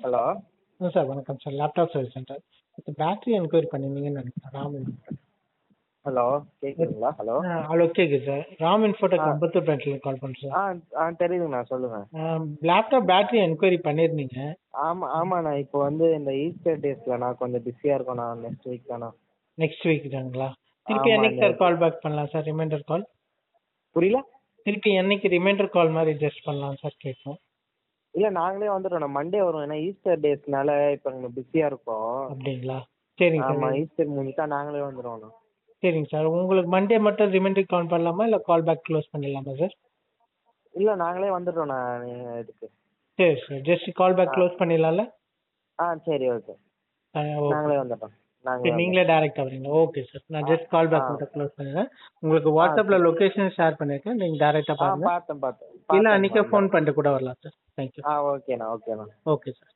Hello ஆ sir வணக்கம் sir laptop service centre இப்போ பேட்டரி என்கொயரி பண்ணியிருந்தீங்கன்னு நினைக்கிறேன் ராம் ஹலோ கேக்குதுங்களா ஹலோ ஹலோ கேட்குது சார் ராம் இன்ஃபோடெக் அம்பத்தூர் பேட்டில் கால் பண்ணுறேன் ஆ ஆ தெரியுதுங்கண்ணா சொல்லுங்க லேப்டாப் பேட்டரி என்கொயரி பண்ணியிருந்தீங்க ஆமா ஆமாண்ணா இப்போ வந்து இந்த ஈஸ்டர் டேஸ்ல நான் கொஞ்சம் பிஸியா இருக்கேண்ணா நெக்ஸ்ட் வீக் தாண்ணா நெக்ஸ்ட் வீக் தாங்களா திருப்பி ஆமா, என்னைக்கு இந்த- சார் கால் பேக் பண்ணலாம் சார் ரிமைண்டர் கால் புரியல திருப்பி என்னைக்கு ரிமைண்டர் கால் மாதிரி ஜஸ்ட் பண்ணலாம் சார் கேட்கும் இல்ல நாங்களே வந்துட்டோம் மண்டே வரும் ஏன்னா ஈஸ்டர் டேஸ்னால இப்போ எங்க பிஸியா இருக்கோம் அப்படிங்களா சரிங்க ஆமா சார் ஈஸ்டர் முடிஞ்சா நாங்களே வந்துடுவோண்ணா சரிங்க சார் உங்களுக்கு மண்டே மட்டும் ரிமைண்டர் கால் பண்ணலாமா இல்லை கால் பேக் க்ளோஸ் பண்ணிடலாமா சார் இல்ல நாங்களே வந்துடுறோண்ணா நீங்க இதுக்கு சரி sir just call back close பண்ணிடலாம்ல ஆ சரி ஓகே ஆ, ஓகே நாங்களே வந்துட்டோம் நாங்களே சரி நீங்களே டைரக்டா வரீங்களா ஓகே சார் நான் ஜஸ்ட் கால் பேக் ஆ. மட்டும் க்ளோஸ் பண்ணிடுறேன் உங்களுக்கு வாட்ஸ்அப்ல லொகேஷன் ஷேர் பண்ணிருக்கேன் நீங்க டைரக்டா வந்துட்டோம். ஆ பாருங்க பார்த்தேன் பார்த்தேன் இல்ல பார்த்தேன், அன்னைக்கே பார்த்தேன். ஃபோன் பண்ணிட்டு கூட வரலாம் சார் தேங்க்யூ ஆ ஓகேண்ணா ஓகேண்ணா ஓகே சார்